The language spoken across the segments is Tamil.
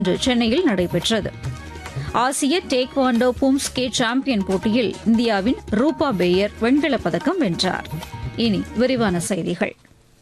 இன்று சென்னையில் நடைபெற்றது ஆசிய டேக்வாண்டோ பூம்ஸ்கே சாம்பியன் போட்டியில் இந்தியாவின் ரூபா பேயர் வெண்கலப் பதக்கம் வென்றார் இனி விரிவான செய்திகள்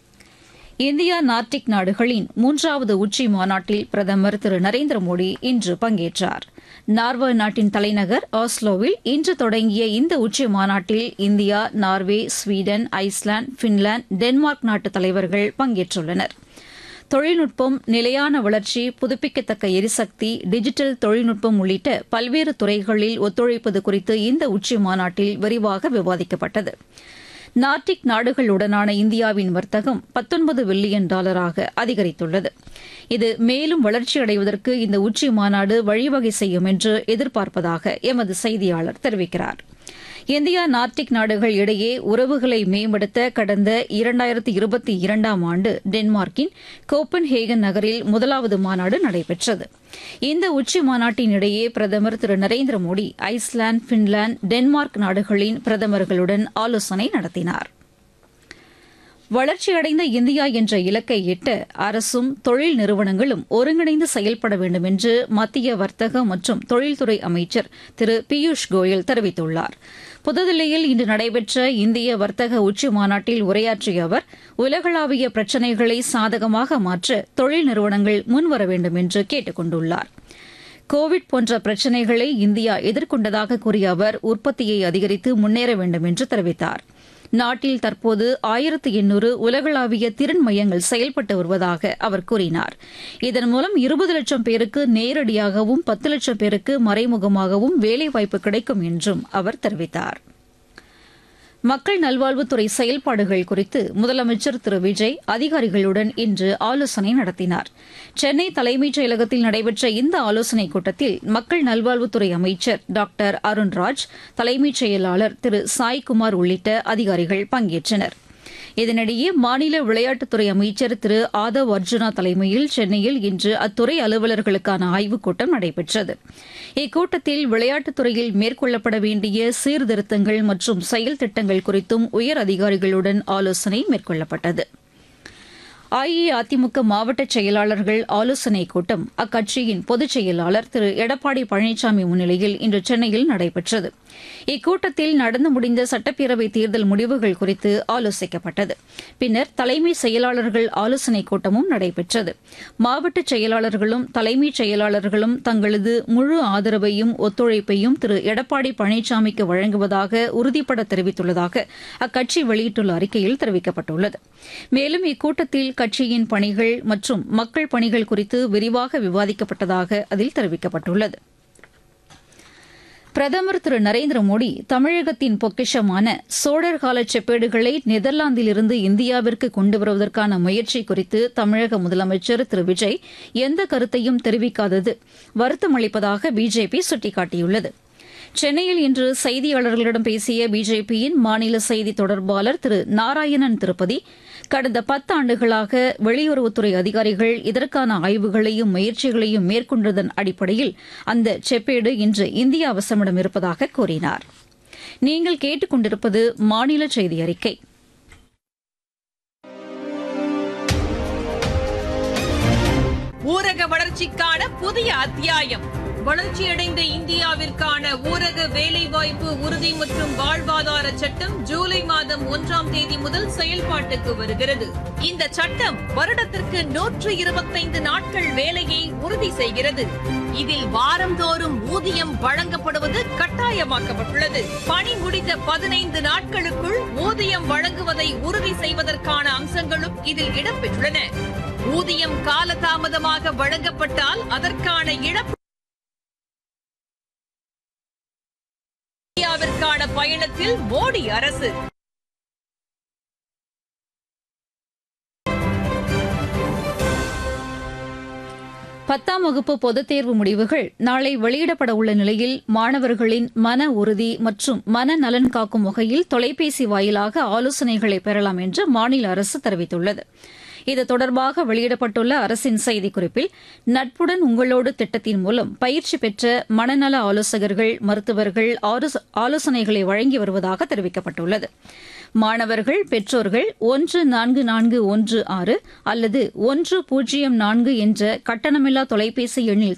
இந்தியா நார்டிக் நாடுகளின் மூன்றாவது உச்சி மாநாட்டில் பிரதமர் திரு நரேந்திர மோடி இன்று பங்கேற்றார் நார்வே நாட்டின் தலைநகர் ஆஸ்லோவில் இன்று தொடங்கிய இந்த உச்சி மாநாட்டில் India Norway Sweden Iceland Finland Denmark நாட்டு தலைவர்கள் பங்கேற்றுள்ளனர் தொழில்நுட்பம் நிலையான வளர்ச்சி புதுப்பிக்கத்தக்க எரிசக்தி டிஜிட்டல் தொழில்நுட்பம் உள்ளிட்ட பல்வேறு துறைகளில் ஒத்துழைப்பது குறித்து இந்த உச்சி மாநாட்டில் விரிவாக விவாதிக்கப்பட்டது நார்டிக் நாடுகளுடனான இந்தியாவின் வர்த்தகம் பத்தொன்பது பில்லியன் டாலராக அதிகரித்துள்ளது இது மேலும் வளர்ச்சியடைவதற்கு இந்த உச்சி மாநாடு வழிவகை செய்யும் என்று எதிர்பார்ப்பதாக எமது செய்தியாளர் தெரிவிக்கிறார் இந்தியா நார்டிக் நாடுகள் இடையே உறவுகளை மேம்படுத்த கடந்த இரண்டாயிரத்தி இருபத்தி இரண்டாம் ஆண்டு டென்மார்க்கின் கோப்பன்ஹேகன் நகரில் முதலாவது மாநாடு நடைபெற்றது இந்த உச்சி மாநாட்டின் இடையே பிரதமர் திரு Narendra Modi Iceland Finland Denmark நாடுகளின் பிரதமர்களுடன் ஆலோசனை நடத்தினார் வளர்ச்சியடைந்த இந்தியா என்ற இலக்கை எட்ட அரசும் தொழில் நிறுவனங்களும் ஒருங்கிணைந்து செயல்பட வேண்டும் என்று மத்திய வர்த்தக மற்றும் தொழில்துறை அமைச்சர் திரு பியூஷ் கோயல் தெரிவித்துள்ளார் புதுதில்லியில் இன்று நடைபெற்ற இந்திய வர்த்தக உச்சி மாநாட்டில் உரையாற்றிய அவர் உலகளாவிய பிரச்சினைகளை சாதகமாக மாற்ற தொழில் நிறுவனங்கள் முன்வர வேண்டும் என்று கேட்டுக் கொண்டுள்ளார் கோவிட் போன்ற பிரச்சினைகளை இந்தியா எதிர்கொண்டதாக கூறிய அவர் உற்பத்தியை அதிகரித்து முன்னேற வேண்டும் என்று தெரிவித்தார் நாட்டில் தற்போது ஆயிரத்து எண்ணூறு உலகளாவிய திறன் மையங்கள் செயல்பட்டு வருவதாக அவர் கூறினார் இதன் மூலம் இருபது லட்சம் பேருக்கு நேரடியாகவும் பத்து லட்சம் பேருக்கு மறைமுகமாகவும் வேலைவாய்ப்பு கிடைக்கும் என்றும் அவர் தெரிவித்தார் மக்கள் நல்வாழ்வுத்துறை செயல்பாடுகள் குறித்து முதலமைச்சர் திரு விஜய் அதிகாரிகளுடன் இன்று ஆலோசனை நடத்தினார் சென்னை தலைமைச் செயலகத்தில் நடைபெற்ற இந்த ஆலோசனைக் கூட்டத்தில் மக்கள் நல்வாழ்வுத்துறை அமைச்சர் டாக்டர் அருண்ராஜ் தலைமைச் செயலாளர் திரு சாய்குமார் உள்ளிட்ட அதிகாரிகள் பங்கேற்றனா் இதனிடையே மாநில விளையாட்டுத்துறை அமைச்சர் திரு ஆதவ் அர்ஜுனா தலைமையில் சென்னையில் இன்று அத்துறை அலுவலர்களுக்கான ஆய்வுக் கூட்டம் நடைபெற்றது இக்கூட்டத்தில் விளையாட்டுத்துறையில் மேற்கொள்ளப்பட வேண்டிய சீர்திருத்தங்கள் மற்றும் செயல் திட்டங்கள் குறித்தும் உயர் அதிகாரிகளுடன் ஆலோசனை மேற்கொள்ளப்பட்டது அஇஅதிமுக மாவட்ட செயலாளர்கள் ஆலோசனைக் கூட்டம் அக்கட்சியின் பொதுச் செயலாளர் திரு எடப்பாடி பழனிசாமி முன்னிலையில் இன்று சென்னையில் நடைபெற்றது இக்கூட்டத்தில் நடந்து முடிந்த சட்டப்பேரவைத் தேர்தல் முடிவுகள் குறித்து ஆலோசிக்கப்பட்டது பின்னர் தலைமை செயலாளர்கள் ஆலோசனைக் கூட்டமும் நடைபெற்றது மாவட்ட செயலாளர்களும் தலைமைச் செயலாளர்களும் தங்களது முழு ஆதரவையும் ஒத்துழைப்பையும் திரு எடப்பாடி பழனிசாமிக்கு வழங்குவதாக உறுதிபட தெரிவித்துள்ளதாக அக்கட்சி வெளியிட்டுள்ள அறிக்கையில் தெரிவிக்கப்பட்டுள்ளது மேலும் இக்கூட்டத்தில் கட்சியின் பணிகள் மற்றும் மக்கள் பணிகள் குறித்து விரிவாக விவாதிக்கப்பட்டதாக அதில் தெரிவிக்கப்பட்டுள்ளது பிரதமர் திரு நரேந்திர மோடி தமிழகத்தின் பொக்கிஷமான சோழர் கால செப்பேடுகளை நெதர்லாந்திலிருந்து இந்தியாவிற்கு கொண்டு வருவதற்கான முயற்சி குறித்து தமிழக முதலமைச்சர் திரு விஜய் எந்த கருத்தையும் தெரிவிக்காதது வருத்தமளிப்பதாக பிஜேபி சுட்டிக்காட்டியுள்ளது சென்னையில் இன்று செய்தியாளர்களிடம் பேசிய பிஜேபியின் மாநில செய்தி தொடர்பாளர் திரு நாராயணன் திருப்பதி கடந்த பத்தாண்டுகளாக வெளியுறவுத்துறை அதிகாரிகள் இதற்கான ஆய்வுகளையும் முயற்சிகளையும் மேற்கொண்டதன் அடிப்படையில் அந்த செப்பேடு இன்று இந்தியா வசமிடம் இருப்பதாக கூறினார் நீங்கள் கேட்டுக்கொண்டிருப்பது மாநில செய்தி அறிக்கை ஊரக வளர்ச்சிக்கான புதிய அத்தியாயம் வளர்ச்சியடைந்த இந்தியாவிற்கான ஊரக வேலைவாய்ப்பு உறுதி மற்றும் வாழ்வாதார சட்டம் ஜூலை மாதம் ஒன்றாம் தேதி முதல் செயல்பாட்டுக்கு வருகிறது இந்த சட்டம் வருடத்திற்கு நூற்று இருபத்தைந்து நாட்கள் வேலையை உறுதி செய்கிறது இதில் வாரந்தோறும் ஊதியம் வழங்கப்படுவது கட்டாயமாக்கப்பட்டுள்ளது பணி முடிந்த பதினைந்து நாட்களுக்குள் ஊதியம் வழங்குவதை உறுதி செய்வதற்கான அம்சங்களும் இதில் இடம்பெற்றுள்ளன ஊதியம் காலதாமதமாக வழங்கப்பட்டால் அதற்கான இழப்பு இந்தியாவிற்கான பயணத்தில் மோடி அரசு பத்தாம் வகுப்பு பொதுத் தேர்வு முடிவுகள் நாளை வெளியிடப்பட உள்ள நிலையில் மாணவர்களின் மன உறுதி மற்றும் மனநலன் காக்கும் வகையில் தொலைபேசி வாயிலாக ஆலோசனைகளை பெறலாம் என்று மாநில அரசு தெரிவித்துள்ளது இது தொடர்பாக வெளியிடப்பட்டுள்ள அரசின் செய்திக்குறிப்பில் நட்புடன் உங்களோடு திட்டத்தின் மூலம் பயிற்சி பெற்ற மனநல ஆலோசகர்கள் மருத்துவர்கள் ஆலோசனைகளை வழங்கி வருவதாக தெரிவிக்கப்பட்டுள்ளது மாணவர்கள் பெற்றோர்கள் ஒன்று நான்கு நான்கு ஒன்று ஆறு அல்லது ஒன்று பூஜ்ஜியம் நான்கு என்ற கட்டணமில்லா தொலைபேசி எண்ணில்